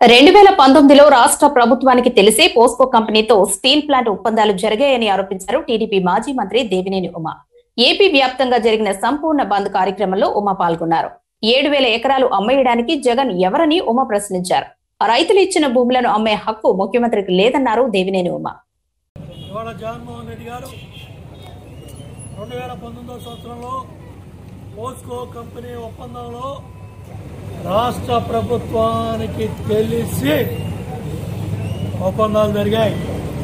రెండు వేల పంతొమ్మిదిలో రాష్ట్ర ప్రభుత్వానికి తెలిసే పోస్కో కంపెనీతో స్టీల్ ప్లాంట్ ఒప్పందాలు జరిగాయని ఆరోపించారు టీడీపీ మాజీ మంత్రి దేవినేని ఉమ ఏపీ వ్యాప్తంగా జరిగిన సంపూర్ణ బంద్ కార్యక్రమంలో ఉమ పాల్గొన్నారు ఏడు వేల ఎకరాలు అమ్మేయడానికి జగన్ ఎవరని ఉమ ప్రశ్నించారు రైతులు ఇచ్చిన భూములను అమ్మే హక్కు ముఖ్యమంత్రికి లేదన్నారు దేవినేని ఉమ ఇవాళ జగన్మోహన్ రెడ్డి గారు రెండు వేల పంతొమ్మిదో సంవత్సరంలో పోస్కో కంపెనీ ఒప్పందంలో రాష్ట్ర ప్రభుత్వానికి తెలిసి ఒప్పందాలు జరిగాయి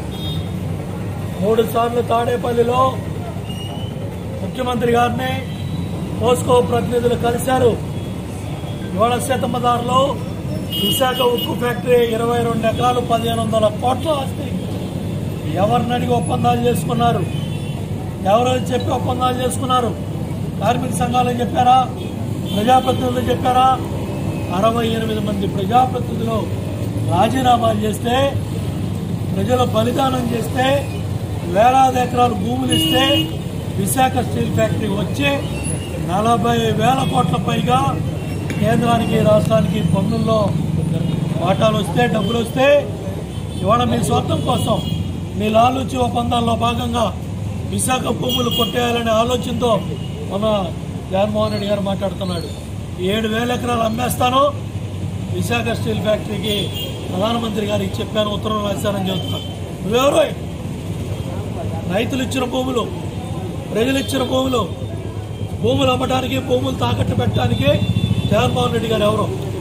మూడు సార్లు తాడేపల్లిలో ముఖ్యమంత్రి గారిని పోస్కో ప్రతినిధులు కలిశారు ఇవాళ సీతమ్మదారులో విశాఖ ఉక్కు ఫ్యాక్టరీ ఇరవై రెండు ఎకరాలు పదిహేను వందల కోట్ల ఆస్తి ఎవరిని అడిగి ఒప్పందాలు చేసుకున్నారు ఎవరని చెప్పి ఒప్పందాలు చేసుకున్నారు కార్మిక సంఘాలు చెప్పారా ప్రజాప్రతినిధులు చెప్పారా అరవై ఎనిమిది మంది ప్రజాప్రతినిధులు రాజీనామాలు చేస్తే ప్రజలు బలిదానం చేస్తే వేలాది ఎకరాలు భూములు ఇస్తే విశాఖ స్టీల్ ఫ్యాక్టరీ వచ్చి నలభై వేల కోట్ల పైగా కేంద్రానికి రాష్ట్రానికి పన్నుల్లో వాటాలు వస్తే డబ్బులు వస్తే ఇవాళ మీ స్వార్థం కోసం మీ లాలూచి ఒప్పందాల్లో భాగంగా విశాఖ భూములు కొట్టేయాలనే ఆలోచనతో మన జగన్మోహన్ రెడ్డి గారు మాట్లాడుతున్నాడు ఏడు వేల ఎకరాలు అమ్మేస్తాను విశాఖ స్టీల్ ఫ్యాక్టరీకి ప్రధానమంత్రి గారికి చెప్పాను ఉత్తరం రాశానని చెబుతున్నాను నువ్వెవరు రైతులు ఇచ్చిన భూములు ప్రజలు ఇచ్చిన భూములు భూములు అమ్మడానికి భూములు తాకట్టు పెట్టడానికి జగన్మోహన్ రెడ్డి గారు ఎవరు